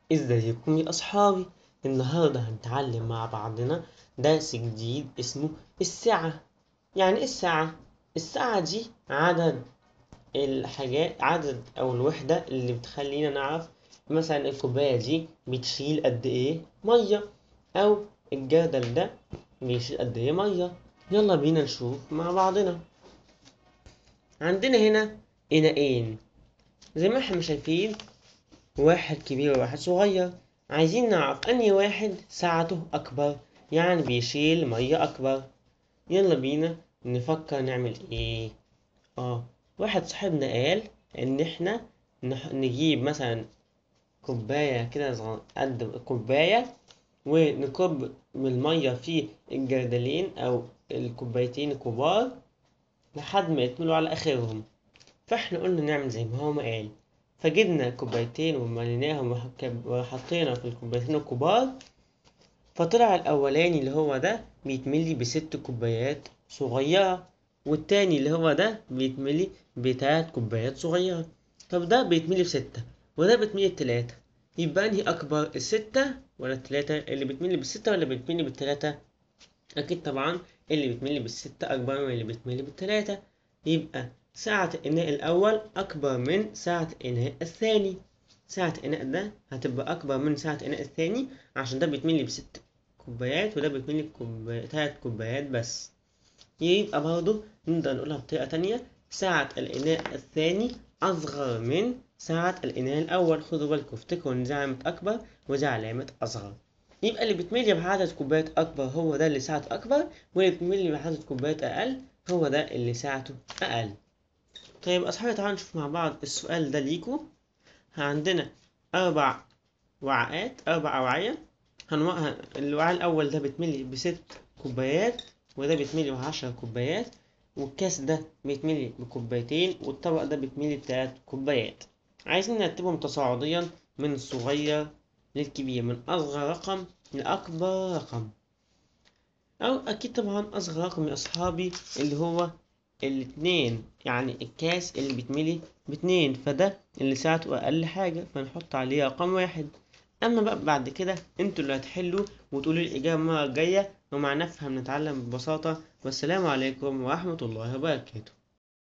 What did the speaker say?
ازيكم يا اصحابي النهارده هنتعلم مع بعضنا درس جديد اسمه السعة يعني ايه السعة السعة دي عدد الحاجات عدد او الوحدة اللي بتخلينا نعرف مثلا الكوباية دي بتشيل قد ايه مية او الجردل ده بيشيل قد ايه مية يلا بينا نشوف مع بعضنا عندنا هنا إناءين زي ما احنا شايفين واحد كبير وواحد صغير عايزين نعرف أنهي واحد سعته أكبر يعني بيشيل مية أكبر يلا بينا نفكر نعمل إيه آه واحد صاحبنا قال إن إحنا نح- نجيب مثلا كوباية كده صغ- قد كوباية ونكب بالمية في الجردلين أو الكوبايتين الكبار لحد ما يكملوا على آخرهم فإحنا قلنا نعمل زي ما هو ما قال فجبنا كوبايتين ومليناهم وحك- وحطينا في الكوبايتين الكبار فطلع الأولاني اللي هو ده بيتملي بست كوبايات صغيرة والتاني اللي هو ده بيتملي بتلات كوبايات صغيرة طب ده بيتملي بستة وده بيتملي بتلاتة يبقى أنهي أكبر الستة ولا التلاتة اللي بيتملي بالستة ولا بيتملي بالتلاتة أكيد طبعا اللي بيتملي بالستة أكبر من اللي بيتملي بالتلاتة يبقى سعة الإناء الأول أكبر من سعة الإناء الثاني سعة الإناء ده هتبقى أكبر من سعة الإناء الثاني عشان ده بيتملي بست كوبايات وده بيتملي بكوب... تلات كوبايات بس يبقى برضه نقدر نقولها بطريقة تانية سعة الإناء الثاني أصغر من سعة الإناء الأول خدوا بالكم افتكروا إن دي علامة أكبر ودي علامة أصغر يبقى اللي بيتملي بعدد كوبايات أكبر هو ده اللي سعته أكبر واللي بيتملي بعدد كوبايات أقل هو ده اللي سعته أقل طيب أصحابي تعالوا نشوف مع بعض السؤال ده ليكوا عندنا أربع وعاءات أربع أوعية هنوع... الوعاء الأول ده بيتملي بست كوبايات وده بيتملي بعشر كوبايات والكاس ده بيتملي بكوبايتين والطبق ده بيتملي بتلات كوبايات عايزين نرتبهم تصاعديا من الصغير للكبير من أصغر رقم لأكبر رقم أو أكيد طبعا أصغر رقم يا أصحابي اللي هو الاتنين يعني الكاس اللي بيتملي باتنين فده اللي ساعته أقل حاجة فنحط عليه رقم واحد أما بقى بعد كده انتوا اللي هتحلوا وتقولوا الإجابة المرة الجاية ومع نفهم نتعلم ببساطة والسلام عليكم ورحمة الله وبركاته